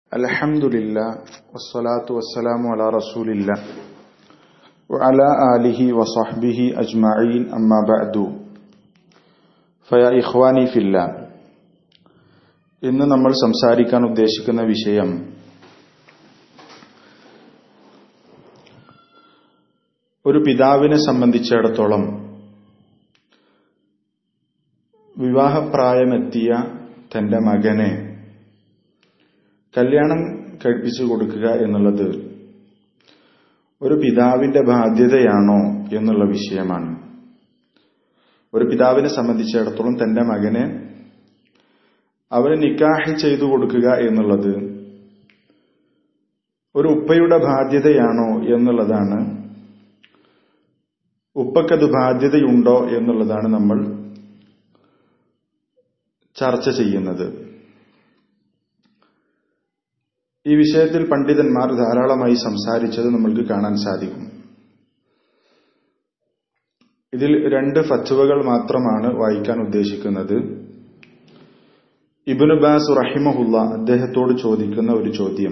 الحمد لله والصلاة والسلام على رسول الله وعلى آله وصحبه أجمعين أما بعد فيا إخواني في الله ഇന്ന് നമ്മൾ സംസാരിക്കാൻ ഉദ്ദേശിക്കുന്ന വിഷയം ഒരു പിതാവിനെ സംബന്ധിച്ചിടത്തോളം വിവാഹപ്രായമെത്തിയ തന്റെ മകനെ കല്യാണം കഴിപ്പിച്ചു കൊടുക്കുക എന്നുള്ളത് ഒരു പിതാവിന്റെ ബാധ്യതയാണോ എന്നുള്ള വിഷയമാണ് ഒരു പിതാവിനെ സംബന്ധിച്ചിടത്തോളം തന്റെ മകനെ അവന് നിക്കാഹ് ചെയ്തു കൊടുക്കുക എന്നുള്ളത് ഒരു ഉപ്പയുടെ ബാധ്യതയാണോ എന്നുള്ളതാണ് ഉപ്പക്കത് ബാധ്യതയുണ്ടോ എന്നുള്ളതാണ് നമ്മൾ ചർച്ച ചെയ്യുന്നത് ഈ വിഷയത്തിൽ പണ്ഡിതന്മാർ ധാരാളമായി സംസാരിച്ചത് നമ്മൾക്ക് കാണാൻ സാധിക്കും ഇതിൽ രണ്ട് ഫത്വകൾ മാത്രമാണ് വായിക്കാൻ ഉദ്ദേശിക്കുന്നത് ഇബിനു ബാസ് റഹിമഹുല്ല അദ്ദേഹത്തോട് ചോദിക്കുന്ന ഒരു ചോദ്യം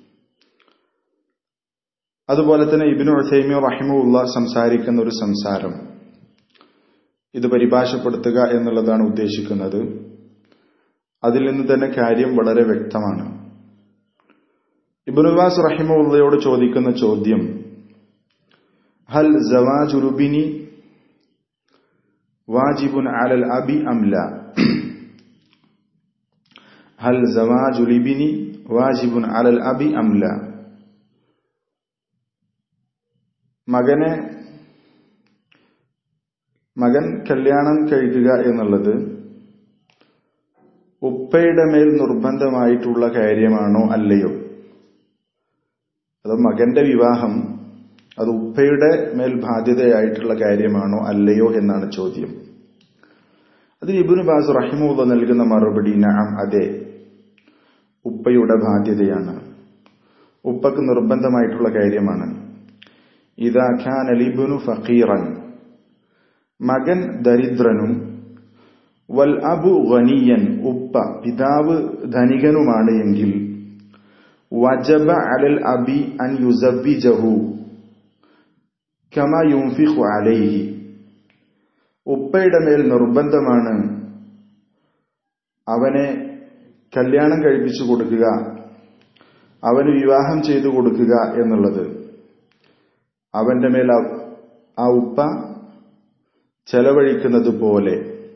അതുപോലെ തന്നെ ഇബിനു ഉസൈമി റഹിമുല്ല സംസാരിക്കുന്ന ഒരു സംസാരം ഇത് പരിഭാഷപ്പെടുത്തുക എന്നുള്ളതാണ് ഉദ്ദേശിക്കുന്നത് അതിൽ നിന്ന് തന്നെ കാര്യം വളരെ വ്യക്തമാണ് ഇബിനുവാസ് റഹിമുള്ളയോട് ചോദിക്കുന്ന ചോദ്യം ഹൽ ജവാജുലുബിനി വാജിബുൻ അലൽ അബി അംല ഹൽ ജവാജുലിബിനി വാജിബുൻ അലൽ അബി അംല മകനെ മകൻ കല്യാണം കഴിക്കുക എന്നുള്ളത് ഉപ്പയുടെ മേൽ നിർബന്ധമായിട്ടുള്ള കാര്യമാണോ അല്ലയോ അത് മകന്റെ വിവാഹം അത് ഉപ്പയുടെ മേൽ ബാധ്യതയായിട്ടുള്ള കാര്യമാണോ അല്ലയോ എന്നാണ് ചോദ്യം അതിന് ഇബുന് ബാസ് റഹിമുള്ള നൽകുന്ന മറുപടി നാം അതെ ഉപ്പയുടെ ബാധ്യതയാണ് ഉപ്പക്ക് നിർബന്ധമായിട്ടുള്ള കാര്യമാണ് ഇതാ ഖാൻ അലിബുനു ഫക്കീറൻ മകൻ ദരിദ്രനും വൽ അബു ഗനിയൻ ഉപ്പ പിതാവ് ധനികനുമാണ് എങ്കിൽ വജബ അലൽ അബി അൻ യുസബിജഹു കമ യുംഫിഖു അലൈഹി ഉപ്പയുടെ മേൽ നിർബന്ധമാണ് അവനെ കല്യാണം കഴിപ്പിച്ചു കൊടുക്കുക അവന് വിവാഹം ചെയ്തു കൊടുക്കുക എന്നുള്ളത് അവന്റെ മേൽ ആ ഉപ്പ ചെലവഴിക്കുന്നത് പോലെ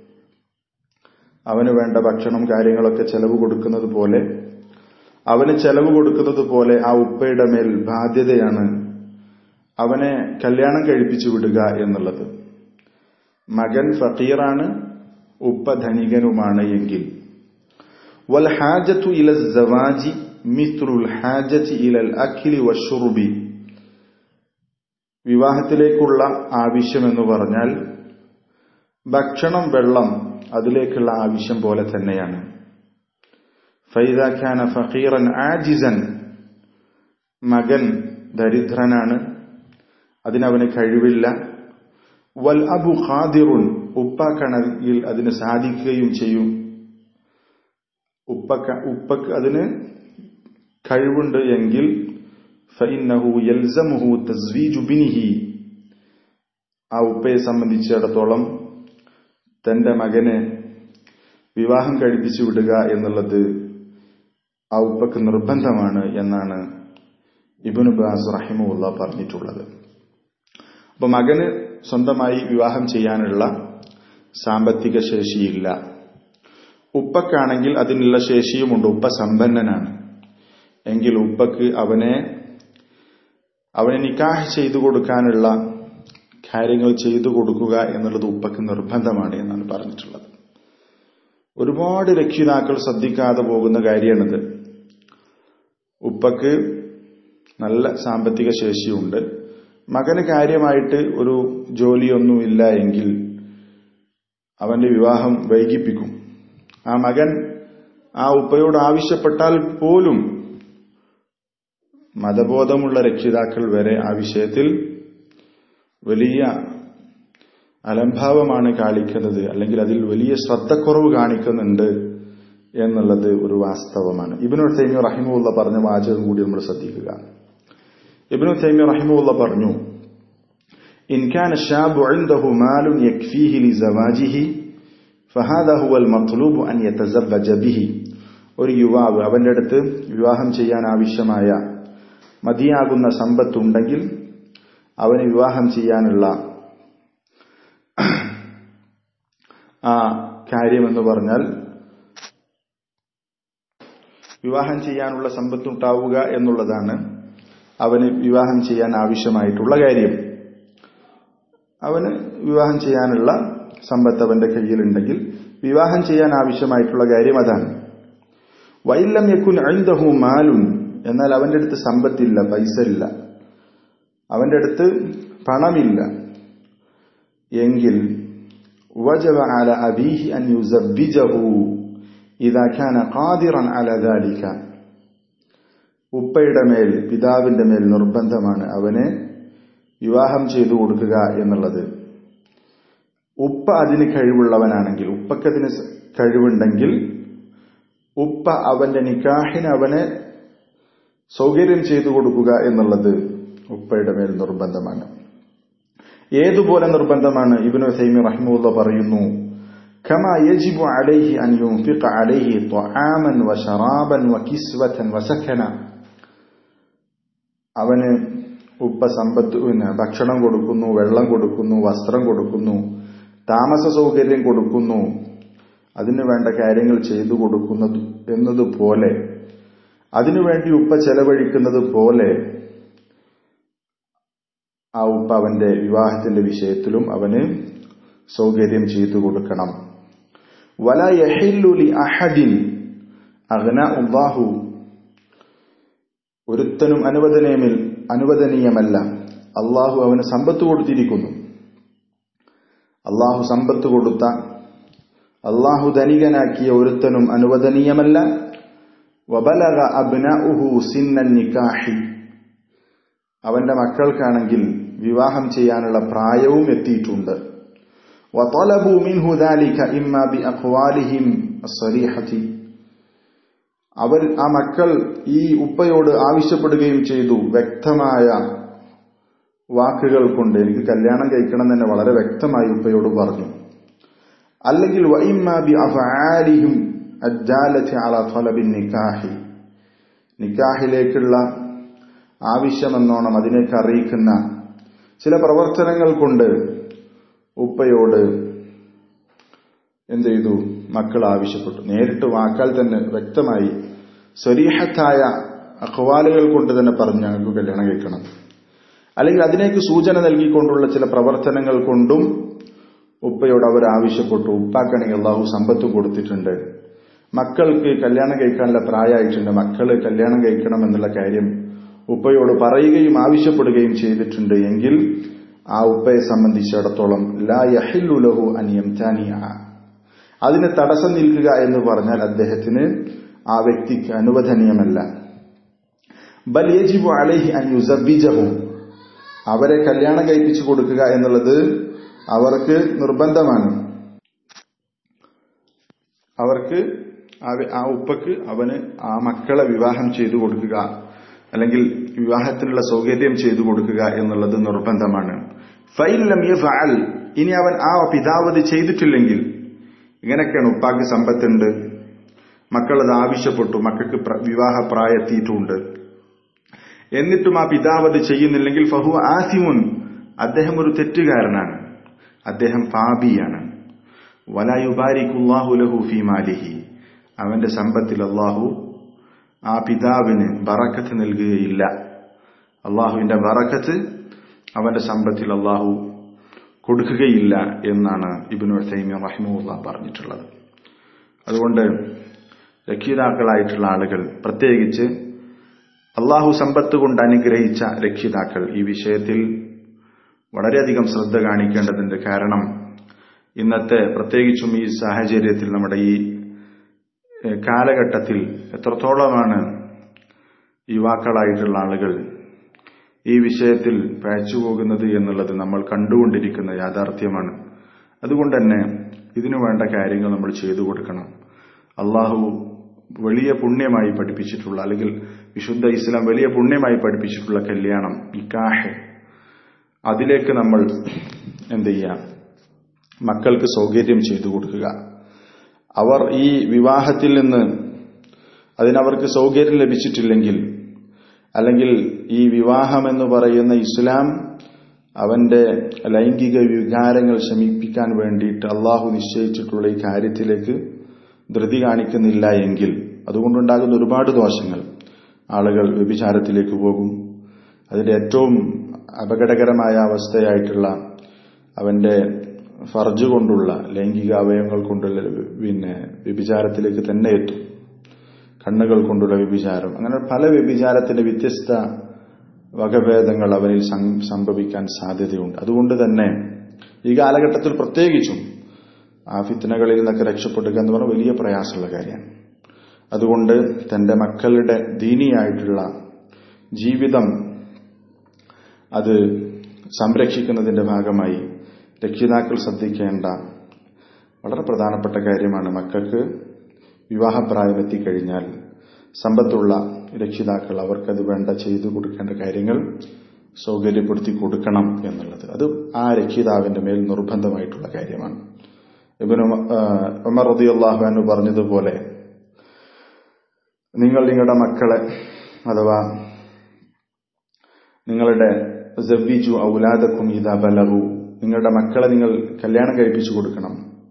അവന് വേണ്ട ഭക്ഷണം കാര്യങ്ങളൊക്കെ ചെലവ് കൊടുക്കുന്നത് പോലെ അവന് ചെലവ് കൊടുക്കുന്നത് പോലെ ആ ഉപ്പയുടെ മേൽ ബാധ്യതയാണ് അവനെ കല്യാണം കഴിപ്പിച്ചു വിടുക എന്നുള്ളത് മകൻ ഫക്കീറാണ് ഉപ്പ ധനികനുമാണ് എങ്കിൽ വൽ ഹാജത്തു ഇല സവാജി മിത്രുൽ ഹാജത്ത് ഇലൽ അഖിലി വഷുറുബി വിവാഹത്തിലേക്കുള്ള ആവശ്യം എന്ന് പറഞ്ഞാൽ ഭക്ഷണം വെള്ളം അതിലേക്കുള്ള ആവശ്യം പോലെ തന്നെയാണ് ഫൈദ ഖാന ഫഖീറൻ ആജിസൻ മകൻ ദരിദ്രനാണ് അതിനവന് കഴിവില്ല വൽ അബു ഖാദിറുൻ ഉപ്പാക്കണെങ്കിൽ അതിന് സാധിക്കുകയും ചെയ്യും ഉപ്പക്ക ഉപ്പക്ക് അതിന് കഴിവുണ്ട് എങ്കിൽ ഫഇന്നഹു യൽസമുഹു തസ്വീജു ബിനിഹി ആ ഉപ്പയെ സംബന്ധിച്ചിടത്തോളം തന്റെ മകനെ വിവാഹം കഴിപ്പിച്ചു വിടുക എന്നുള്ളത് ആ ഉപ്പക്ക് നിർബന്ധമാണ് എന്നാണ് ഇബുൻ ബാസ് റഹിമുള്ള പറഞ്ഞിട്ടുള്ളത് അപ്പൊ മകന് സ്വന്തമായി വിവാഹം ചെയ്യാനുള്ള സാമ്പത്തിക ശേഷിയില്ല ഉപ്പക്കാണെങ്കിൽ അതിനുള്ള ശേഷിയുമുണ്ട് ഉപ്പ സമ്പന്നനാണ് എങ്കിൽ ഉപ്പക്ക് അവനെ അവനെ നിക്കാഹ് ചെയ്തു കൊടുക്കാനുള്ള കാര്യങ്ങൾ ചെയ്തു കൊടുക്കുക എന്നുള്ളത് ഉപ്പക്ക് നിർബന്ധമാണ് എന്നാണ് പറഞ്ഞിട്ടുള്ളത് ഒരുപാട് രക്ഷിതാക്കൾ ശ്രദ്ധിക്കാതെ പോകുന്ന കാര്യമാണിത് ഉപ്പക്ക് നല്ല സാമ്പത്തിക ശേഷിയുണ്ട് മകന് കാര്യമായിട്ട് ഒരു ജോലിയൊന്നുമില്ല എങ്കിൽ അവന്റെ വിവാഹം വൈകിപ്പിക്കും ആ മകൻ ആ ഉപ്പയോട് ആവശ്യപ്പെട്ടാൽ പോലും മതബോധമുള്ള രക്ഷിതാക്കൾ വരെ ആ വിഷയത്തിൽ വലിയ അലംഭാവമാണ് കാണിക്കുന്നത് അല്ലെങ്കിൽ അതിൽ വലിയ ശ്രദ്ധക്കുറവ് കാണിക്കുന്നുണ്ട് എന്നുള്ളത് ഒരു വാസ്തവമാണ് ഇബിനു തൈമി റഹിമുള്ള പറഞ്ഞ വാചകം കൂടി നമ്മൾ ശ്രദ്ധിക്കുക ഇബിനു തൈമി റഹിമുള്ള പറഞ്ഞു إن كان الشاب عنده مال يكفيه لزواجه فهذا هو المطلوب أن يتزوج به ഒരു യുവാവ് അവന്റെ അടുത്ത് വിവാഹം ചെയ്യാൻ ആവശ്യമായ മതിയാകുന്ന സമ്പത്തുണ്ടെങ്കിൽ അവന് വിവാഹം ചെയ്യാനുള്ള ആ കാര്യമെന്ന് പറഞ്ഞാൽ വിവാഹം ചെയ്യാനുള്ള സമ്പത്തുണ്ടാവുക എന്നുള്ളതാണ് അവന് വിവാഹം ചെയ്യാൻ ആവശ്യമായിട്ടുള്ള കാര്യം അവന് വിവാഹം ചെയ്യാനുള്ള സമ്പത്ത് അവന്റെ കയ്യിലുണ്ടെങ്കിൽ വിവാഹം ചെയ്യാൻ ആവശ്യമായിട്ടുള്ള കാര്യം അതാണ് വൈലം യക്കുൻ അഴിന്തഹു മാലുൻ എന്നാൽ അവന്റെ അടുത്ത് സമ്പത്തില്ല പൈസ ഇല്ല അവന്റെ അടുത്ത് പണമില്ല എങ്കിൽ وجب على أبيه أن يزوجه إذا كان قادرا على ذلك ഉപ്പയുടെ മേൽ പിതാവിന്റെ മേൽ നിർബന്ധമാണ് അവനെ വിവാഹം ചെയ്തു കൊടുക്കുക എന്നുള്ളത് ഉപ്പ അതിന് കഴിവുള്ളവനാണെങ്കിൽ ഉപ്പക്കതിന് കഴിവുണ്ടെങ്കിൽ ഉപ്പ അവന്റെ നിക്കാഹിന് അവനെ സൗകര്യം ചെയ്തു കൊടുക്കുക എന്നുള്ളത് ഉപ്പയുടെ മേൽ നിർബന്ധമാണ് ഏതുപോലെ നിർബന്ധമാണ് ഇബിനു സൈമി റഹ്മുള്ള പറയുന്നു كما يجب عليه أن ينفق عليه طعاما وشرابا وكسوة وسكنا അവന് ഉപ്പ സമ്പത്ത് പിന്നെ ഭക്ഷണം കൊടുക്കുന്നു വെള്ളം കൊടുക്കുന്നു വസ്ത്രം കൊടുക്കുന്നു താമസ സൗകര്യം കൊടുക്കുന്നു അതിനു വേണ്ട കാര്യങ്ങൾ ചെയ്തു കൊടുക്കുന്നത് എന്നതുപോലെ അതിനുവേണ്ടി ഉപ്പ ചെലവഴിക്കുന്നത് പോലെ ആ ഉപ്പ അവന്റെ വിവാഹത്തിന്റെ വിഷയത്തിലും അവന് സൗകര്യം ചെയ്തു കൊടുക്കണം വല യഹില്ലുലി അഹദിൻ അഗ്ന ഉള്ളാഹു ഒരുത്തനും അനുവദനീയമിൽ അനുവദനീയമല്ല അള്ളാഹു അവന് സമ്പത്ത് കൊടുത്തിരിക്കുന്നു അള്ളാഹു സമ്പത്ത് കൊടുത്ത അള്ളാഹു ധനികനാക്കിയ ഒരുത്തനും അനുവദനീയമല്ല വബലക അബ്നഉഹു സിന്നൻ നിക്കാഹി അവന്റെ മക്കൾക്കാണെങ്കിൽ വിവാഹം ചെയ്യാനുള്ള പ്രായവും എത്തിയിട്ടുണ്ട് وطلبوا منه ذلك إما بأقوالهم الصريحة അവർ ആ മക്കൾ ഈ ഉപ്പയോട് ആവശ്യപ്പെടുകയും ചെയ്തു വ്യക്തമായ വാക്കുകൾ കൊണ്ട് എനിക്ക് കല്യാണം കഴിക്കണം തന്നെ വളരെ വ്യക്തമായി ഉപ്പയോട് പറഞ്ഞു അല്ലെങ്കിൽ നിക്കാഹിലേക്കുള്ള ആവശ്യമെന്നോണം അതിനേക്ക് അറിയിക്കുന്ന ചില പ്രവർത്തനങ്ങൾ കൊണ്ട് ഉപ്പയോട് എന്ത് ചെയ്തു മക്കൾ ആവശ്യപ്പെട്ടു നേരിട്ട് വാക്കാൽ തന്നെ വ്യക്തമായി സ്വരീഹത്തായ അഖ്വാലുകൾ കൊണ്ട് തന്നെ പറഞ്ഞു ഞങ്ങൾക്ക് കല്യാണം കഴിക്കണം അല്ലെങ്കിൽ അതിനേക്ക് സൂചന നൽകിക്കൊണ്ടുള്ള ചില പ്രവർത്തനങ്ങൾ കൊണ്ടും ഉപ്പയോട് അവർ ആവശ്യപ്പെട്ടു ഉപ്പാക്കണെങ്കിൽ അള്ളാഹു സമ്പത്ത് കൊടുത്തിട്ടുണ്ട് മക്കൾക്ക് കല്യാണം കഴിക്കാനുള്ള പ്രായമായിട്ടുണ്ട് മക്കള് കല്യാണം കഴിക്കണം എന്നുള്ള കാര്യം ഉപ്പയോട് പറയുകയും ആവശ്യപ്പെടുകയും ചെയ്തിട്ടുണ്ട് എങ്കിൽ ആ ഉപ്പയെ സംബന്ധിച്ചിടത്തോളം ലാ യഹില്ലുലഹു അനിയം താനിയ അതിന് തടസ്സം നിൽക്കുക എന്ന് പറഞ്ഞാൽ അദ്ദേഹത്തിന് ആ വ്യക്തിക്ക് അനുവദനീയമല്ല ബൽ യജിബു അലൈഹി അൻ യുസബ്ബിജഹു അവരെ കല്യാണം കഴിപ്പിച്ചു കൊടുക്കുക എന്നുള്ളത് അവർക്ക് നിർബന്ധമാണ് അവർക്ക് ആ ഉപ്പക്ക് അവന് ആ മക്കളെ വിവാഹം ചെയ്തു കൊടുക്കുക അല്ലെങ്കിൽ വിവാഹത്തിനുള്ള സൗകര്യം ചെയ്തു കൊടുക്കുക എന്നുള്ളത് നിർബന്ധമാണ് ഫൈലം യഫഅൽ ഇനി അവൻ ആ പിതാവത് ചെയ്തിട്ടില്ലെങ്കിൽ ഇങ്ങനെയൊക്കെയാണ് ഉപ്പാക്ക് സമ്പത്തുണ്ട് മക്കളത് ആവശ്യപ്പെട്ടു മക്കൾക്ക് വിവാഹ പ്രായത്തിയിട്ടുണ്ട് എന്നിട്ടും ആ പിതാവ് അത് ചെയ്യുന്നില്ലെങ്കിൽ ഫഹു ആസിമുൻ അദ്ദേഹം ഒരു തെറ്റുകാരനാണ് അദ്ദേഹം പാപിയാണ് വലായുബാരിക്കുല്ലാഹു ലഹു ഫി മാലിഹി അവന്റെ സമ്പത്തിൽ അള്ളാഹു ആ പിതാവിന് ബറക്കത്ത് നൽകുകയില്ല അള്ളാഹുവിന്റെ ബറക്കത്ത് അവന്റെ സമ്പത്തിൽ അള്ളാഹു കൊടുക്കുകയില്ല എന്നാണ് ഇബിനു സൈമ്യ റഹിമുല്ല പറഞ്ഞിട്ടുള്ളത് അതുകൊണ്ട് രക്ഷിതാക്കളായിട്ടുള്ള ആളുകൾ പ്രത്യേകിച്ച് അള്ളാഹു സമ്പത്ത് കൊണ്ട് അനുഗ്രഹിച്ച രക്ഷിതാക്കൾ ഈ വിഷയത്തിൽ വളരെയധികം ശ്രദ്ധ കാണിക്കേണ്ടതുണ്ട് കാരണം ഇന്നത്തെ പ്രത്യേകിച്ചും ഈ സാഹചര്യത്തിൽ നമ്മുടെ ഈ കാലഘട്ടത്തിൽ എത്രത്തോളമാണ് യുവാക്കളായിട്ടുള്ള ആളുകൾ ഈ വിഷയത്തിൽ പഴച്ചുപോകുന്നത് എന്നുള്ളത് നമ്മൾ കണ്ടുകൊണ്ടിരിക്കുന്ന യാഥാർത്ഥ്യമാണ് അതുകൊണ്ട് തന്നെ ഇതിനു വേണ്ട കാര്യങ്ങൾ നമ്മൾ ചെയ്തു കൊടുക്കണം അള്ളാഹു വലിയ പുണ്യമായി പഠിപ്പിച്ചിട്ടുള്ള അല്ലെങ്കിൽ വിശുദ്ധ ഇസ്ലാം വലിയ പുണ്യമായി പഠിപ്പിച്ചിട്ടുള്ള കല്യാണം നിക്കാഹ് അതിലേക്ക് നമ്മൾ എന്ത് ചെയ്യാം മക്കൾക്ക് സൗകര്യം ചെയ്തു കൊടുക്കുക അവർ ഈ വിവാഹത്തിൽ നിന്ന് അതിനവർക്ക് സൗകര്യം ലഭിച്ചിട്ടില്ലെങ്കിൽ അല്ലെങ്കിൽ ഈ വിവാഹം എന്ന് പറയുന്ന ഇസ്ലാം അവന്റെ ലൈംഗിക വികാരങ്ങൾ ശമിപ്പിക്കാൻ വേണ്ടിയിട്ട് അള്ളാഹു നിശ്ചയിച്ചിട്ടുള്ള ഈ കാര്യത്തിലേക്ക് ധൃതി കാണിക്കുന്നില്ല എങ്കിൽ അതുകൊണ്ടുണ്ടാകുന്ന ഒരുപാട് ദോഷങ്ങൾ ആളുകൾ വ്യഭിചാരത്തിലേക്ക് പോകും അതിന്റെ ഏറ്റവും അപകടകരമായ അവസ്ഥയായിട്ടുള്ള അവന്റെ ഫർജ് കൊണ്ടുള്ള ലൈംഗിക അവയവങ്ങൾ കൊണ്ടുള്ള പിന്നെ വ്യഭിചാരത്തിലേക്ക് തന്നെ എത്തും കണ്ണുകൾ കൊണ്ടുള്ള വ്യഭിചാരം അങ്ങനെ പല വ്യഭിചാരത്തിന്റെ വ്യത്യസ്ത വകഭേദങ്ങൾ അവനിൽ സംഭവിക്കാൻ സാധ്യതയുണ്ട് അതുകൊണ്ട് തന്നെ ഈ കാലഘട്ടത്തിൽ പ്രത്യേകിച്ചും ആ ഫിത്തനകളിൽ നിന്നൊക്കെ രക്ഷപ്പെടുക എന്ന് പറഞ്ഞാൽ വലിയ പ്രയാസമുള്ള കാര്യമാണ് അതുകൊണ്ട് തന്റെ മക്കളുടെ ദീനിയായിട്ടുള്ള ജീവിതം അത് സംരക്ഷിക്കുന്നതിന്റെ ഭാഗമായി രക്ഷിതാക്കൾ ശ്രദ്ധിക്കേണ്ട വളരെ പ്രധാനപ്പെട്ട കാര്യമാണ് മക്കൾക്ക് വിവാഹപ്രായം എത്തിക്കഴിഞ്ഞാൽ സമ്പത്തുള്ള രക്ഷിതാക്കൾ അവർക്കത് വേണ്ട ചെയ്തു കൊടുക്കേണ്ട കാര്യങ്ങൾ സൗകര്യപ്പെടുത്തി കൊടുക്കണം എന്നുള്ളത് അത് ആ രക്ഷിതാവിന്റെ മേൽ നിർബന്ധമായിട്ടുള്ള കാര്യമാണ് ഇബിന് ഉമർ റദിയുള്ളാഹു എന്ന് പറഞ്ഞതുപോലെ നിങ്ങൾ നിങ്ങളുടെ മക്കളെ അഥവാ നിങ്ങളുടെ ജവ്വിജു ഔലാദക്കും ഇതാ ബലഹു നിങ്ങളുടെ മക്കളെ നിങ്ങൾ കല്യാണം കഴിപ്പിച്ചു കൊടുക്കണം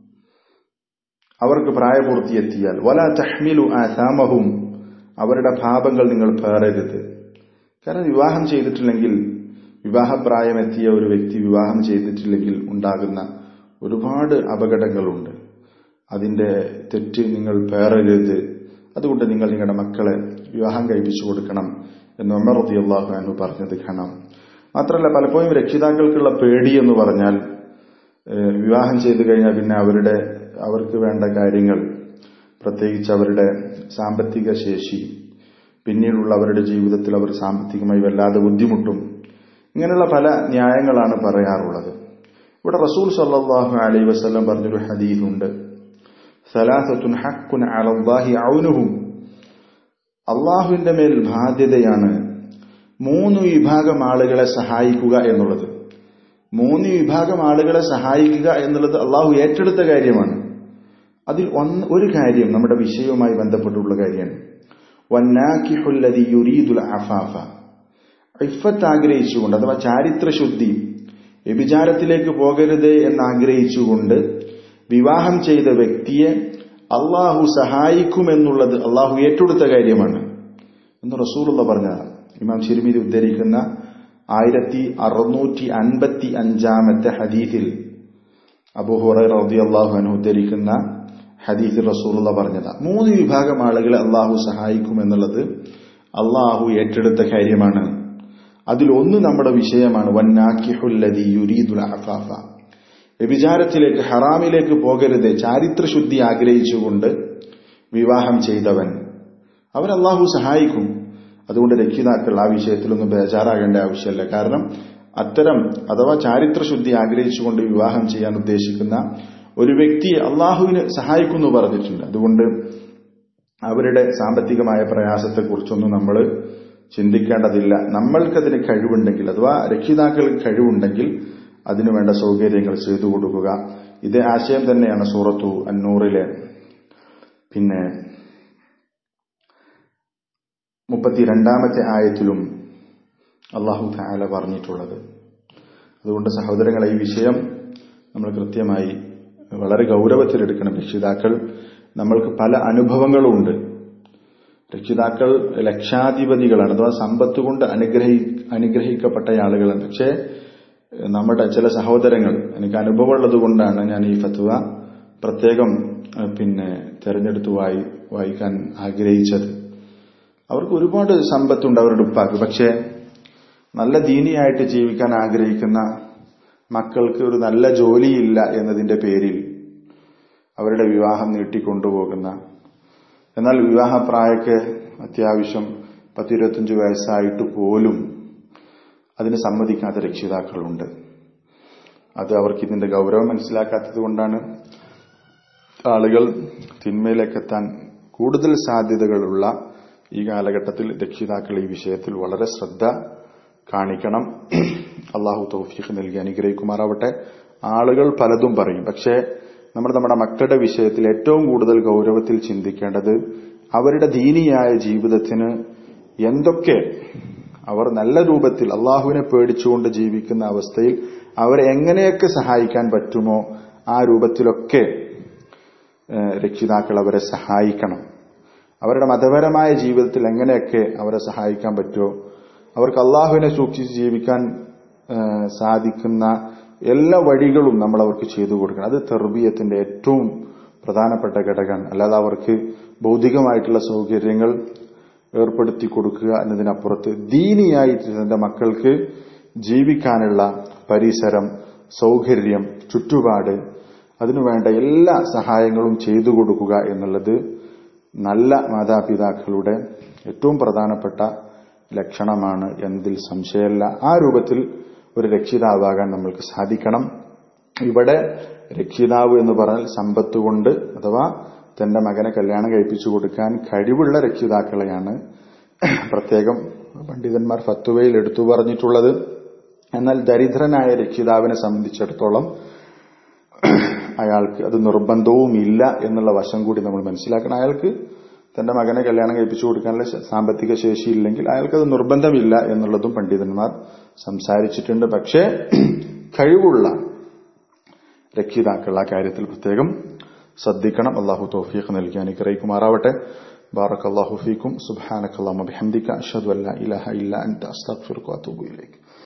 അവർക്ക് പ്രായപൂർത്തിയെത്തിയാൽ വല തഹ്മിലു ആസാമഹും അവരുടെ പാപങ്ങൾ നിങ്ങൾ പേറരുത് കാരണം വിവാഹം ചെയ്തിട്ടില്ലെങ്കിൽ വിവാഹപ്രായമെത്തിയ ഒരു വ്യക്തി വിവാഹം ചെയ്തിട്ടില്ലെങ്കിൽ ഉണ്ടാകുന്ന ഒരുപാട് അപകടങ്ങളുണ്ട് അതിന്റെ തെറ്റ് നിങ്ങൾ പേറരുത് അതുകൊണ്ട് നിങ്ങൾ നിങ്ങളുടെ മക്കളെ വിവാഹം കഴിപ്പിച്ചു കൊടുക്കണം എന്ന് ഉമർ റതി അള്ളാഹു അനു പറഞ്ഞത് കാണാം മാത്രമല്ല പലപ്പോഴും രക്ഷിതാക്കൾക്കുള്ള പേടി എന്ന് പറഞ്ഞാൽ വിവാഹം ചെയ്തു കഴിഞ്ഞാൽ പിന്നെ അവരുടെ അവർക്ക് വേണ്ട കാര്യങ്ങൾ പ്രത്യേകിച്ച് അവരുടെ സാമ്പത്തിക ശേഷി പിന്നീടുള്ള അവരുടെ ജീവിതത്തിൽ അവർ സാമ്പത്തികമായി വല്ലാതെ ബുദ്ധിമുട്ടും ഇങ്ങനെയുള്ള പല ന്യായങ്ങളാണ് പറയാറുള്ളത് ഇവിടെ റസൂൽ സല്ലാഹു അലൈ വസ്ലം പറഞ്ഞൊരു ഹദീദുണ്ട് സലാസത്തുൻ ഹക്കുൻ അലല്ലാഹി ഔനുഹും അള്ളാഹുവിന്റെ മേൽ ബാധ്യതയാണ് മൂന്ന് വിഭാഗം ആളുകളെ സഹായിക്കുക എന്നുള്ളത് മൂന്ന് വിഭാഗം ആളുകളെ സഹായിക്കുക എന്നുള്ളത് അള്ളാഹു ഏറ്റെടുത്ത കാര്യമാണ് അതിൽ ഒന്ന് ഒരു കാര്യം നമ്മുടെ വിഷയവുമായി ബന്ധപ്പെട്ടുള്ള കാര്യമാണ് വന്നാക്കിഹുല്ലതി യുരീദുൽ അഫാഫ ഇഫത്ത് ആഗ്രഹിച്ചുകൊണ്ട് അഥവാ ചാരിത്രശുദ്ധി വ്യഭിചാരത്തിലേക്ക് പോകരുത് എന്ന് ആഗ്രഹിച്ചുകൊണ്ട് വിവാഹം ചെയ്ത വ്യക്തിയെ അള്ളാഹു സഹായിക്കുമെന്നുള്ളത് അള്ളാഹു ഏറ്റെടുത്ത കാര്യമാണ് എന്ന് റസൂലുള്ള പറഞ്ഞതാണ് ഇമാം ഷിർമിരി ഉദ്ധരിക്കുന്ന ആയിരത്തി അറുന്നൂറ്റി അൻപത്തി അഞ്ചാമത്തെ ഹദീഫിൽ അബുഹുറ റബി അള്ളാഹു അനു ഉദ്ധരിക്കുന്ന ഹദീഫിൽ റസൂലുള്ള പറഞ്ഞത് മൂന്ന് വിഭാഗം ആളുകളെ അള്ളാഹു സഹായിക്കുമെന്നുള്ളത് അള്ളാഹു ഏറ്റെടുത്ത കാര്യമാണ് അതിലൊന്ന് നമ്മുടെ വിഷയമാണ് വന്നാക്കിഹുല്ലതി യുരീദുൽ അഫാഫ വ്യഭിചാരത്തിലേക്ക് ഹറാമിലേക്ക് പോകരുത് ചാരിത്രശുദ്ധി ആഗ്രഹിച്ചുകൊണ്ട് വിവാഹം ചെയ്തവൻ അവൻ അള്ളാഹു സഹായിക്കും അതുകൊണ്ട് രക്ഷിതാക്കൾ ആ വിഷയത്തിലൊന്നും ബേജാറാകേണ്ട ആവശ്യമില്ല കാരണം അത്തരം അഥവാ ചാരിത്രശുദ്ധി ആഗ്രഹിച്ചുകൊണ്ട് വിവാഹം ചെയ്യാൻ ഉദ്ദേശിക്കുന്ന ഒരു വ്യക്തിയെ അള്ളാഹുവിന് സഹായിക്കുന്നു പറഞ്ഞിട്ടുണ്ട് അതുകൊണ്ട് അവരുടെ സാമ്പത്തികമായ പ്രയാസത്തെക്കുറിച്ചൊന്നും നമ്മൾ ചിന്തിക്കേണ്ടതില്ല നമ്മൾക്കതിന് കഴിവുണ്ടെങ്കിൽ അഥവാ രക്ഷിതാക്കൾക്ക് കഴിവുണ്ടെങ്കിൽ അതിനു വേണ്ട സൗകര്യങ്ങൾ ചെയ്തു കൊടുക്കുക ഇതേ ആശയം തന്നെയാണ് സൂറത്തു അന്നൂറിലെ പിന്നെ മുപ്പത്തിരണ്ടാമത്തെ ആയത്തിലും അള്ളാഹു താല പറഞ്ഞിട്ടുള്ളത് അതുകൊണ്ട് സഹോദരങ്ങളെ ഈ വിഷയം നമ്മൾ കൃത്യമായി വളരെ ഗൗരവത്തിലെടുക്കണം രക്ഷിതാക്കൾ നമ്മൾക്ക് പല അനുഭവങ്ങളുമുണ്ട് രക്ഷിതാക്കൾ ലക്ഷാധിപതികളാണ് അഥവാ സമ്പത്ത് കൊണ്ട് അനുഗ്രഹി അനുഗ്രഹിക്കപ്പെട്ട ആളുകളാണ് പക്ഷേ നമ്മുടെ ചില സഹോദരങ്ങൾ എനിക്ക് അനുഭവമുള്ളത് കൊണ്ടാണ് ഞാൻ ഈ ഫത്വ പ്രത്യേകം പിന്നെ തെരഞ്ഞെടുത്ത് വായി വായിക്കാൻ ആഗ്രഹിച്ചത് അവർക്ക് ഒരുപാട് സമ്പത്തുണ്ട് അവരുടെ ഉപ്പാക്ക് പക്ഷേ നല്ല ദീനിയായിട്ട് ജീവിക്കാൻ ആഗ്രഹിക്കുന്ന മക്കൾക്ക് ഒരു നല്ല ജോലിയില്ല എന്നതിന്റെ പേരിൽ അവരുടെ വിവാഹം നീട്ടിക്കൊണ്ടുപോകുന്ന എന്നാൽ വിവാഹപ്രായൊക്കെ അത്യാവശ്യം പത്തിരുപത്തഞ്ച് വയസ്സായിട്ട് പോലും അതിന് സമ്മതിക്കാത്ത രക്ഷിതാക്കളുണ്ട് അത് അവർക്ക് ഇതിന്റെ ഗൗരവം മനസ്സിലാക്കാത്തത് കൊണ്ടാണ് ആളുകൾ തിന്മയിലേക്കെത്താൻ കൂടുതൽ സാധ്യതകളുള്ള ഈ കാലഘട്ടത്തിൽ രക്ഷിതാക്കൾ ഈ വിഷയത്തിൽ വളരെ ശ്രദ്ധ കാണിക്കണം അള്ളാഹു തൗഫീഖ് നൽകി അനുഗ്രഹിക്കുമാറാവട്ടെ ആളുകൾ പലതും പറയും പക്ഷേ നമ്മൾ നമ്മുടെ മക്കളുടെ വിഷയത്തിൽ ഏറ്റവും കൂടുതൽ ഗൗരവത്തിൽ ചിന്തിക്കേണ്ടത് അവരുടെ ദീനിയായ ജീവിതത്തിന് എന്തൊക്കെ അവർ നല്ല രൂപത്തിൽ അള്ളാഹുവിനെ പേടിച്ചുകൊണ്ട് ജീവിക്കുന്ന അവസ്ഥയിൽ അവരെ എങ്ങനെയൊക്കെ സഹായിക്കാൻ പറ്റുമോ ആ രൂപത്തിലൊക്കെ രക്ഷിതാക്കൾ അവരെ സഹായിക്കണം അവരുടെ മതപരമായ ജീവിതത്തിൽ എങ്ങനെയൊക്കെ അവരെ സഹായിക്കാൻ പറ്റുമോ അവർക്ക് അള്ളാഹുവിനെ സൂക്ഷിച്ച് ജീവിക്കാൻ സാധിക്കുന്ന എല്ലാ വഴികളും നമ്മൾ അവർക്ക് ചെയ്തു കൊടുക്കണം അത് തെർബീയത്തിന്റെ ഏറ്റവും പ്രധാനപ്പെട്ട ഘടകമാണ് അല്ലാതെ അവർക്ക് ഭൗതികമായിട്ടുള്ള സൗകര്യങ്ങൾ ഏർപ്പെടുത്തി കൊടുക്കുക എന്നതിനപ്പുറത്ത് ദീനിയായിട്ട് തന്റെ മക്കൾക്ക് ജീവിക്കാനുള്ള പരിസരം സൗകര്യം ചുറ്റുപാട് അതിനുവേണ്ട എല്ലാ സഹായങ്ങളും ചെയ്തു കൊടുക്കുക എന്നുള്ളത് നല്ല മാതാപിതാക്കളുടെ ഏറ്റവും പ്രധാനപ്പെട്ട ലക്ഷണമാണ് എന്നതിൽ സംശയമല്ല ആ രൂപത്തിൽ ഒരു രക്ഷിതാവാകാൻ നമ്മൾക്ക് സാധിക്കണം ഇവിടെ രക്ഷിതാവ് എന്ന് പറഞ്ഞാൽ സമ്പത്ത് കൊണ്ട് അഥവാ തന്റെ മകനെ കല്യാണം കഴിപ്പിച്ചു കൊടുക്കാൻ കഴിവുള്ള രക്ഷിതാക്കളെയാണ് പ്രത്യേകം പണ്ഡിതന്മാർ ഫത്തുവയിൽ എടുത്തു പറഞ്ഞിട്ടുള്ളത് എന്നാൽ ദരിദ്രനായ രക്ഷിതാവിനെ സംബന്ധിച്ചിടത്തോളം അയാൾക്ക് അത് നിർബന്ധവുമില്ല എന്നുള്ള വശം കൂടി നമ്മൾ മനസ്സിലാക്കണം അയാൾക്ക് തന്റെ മകനെ കല്യാണം കഴിപ്പിച്ചു കൊടുക്കാനുള്ള സാമ്പത്തിക ശേഷിയില്ലെങ്കിൽ അയാൾക്കത് നിർബന്ധമില്ല എന്നുള്ളതും പണ്ഡിതന്മാർ സംസാരിച്ചിട്ടുണ്ട് പക്ഷേ കഴിവുള്ള രക്ഷിതാക്കൾ ആ കാര്യത്തിൽ പ്രത്യേകം ശ്രദ്ധിക്കണം അള്ളാഹു തൗഫീഖ് നൽകി അനുഗ്രഹിക്കുമാറാവട്ടെ بارك الله فيكم سبحانك اللهم وبحمدك أشهد أن لا إله إلا أنت أستغفرك وأتوب إليك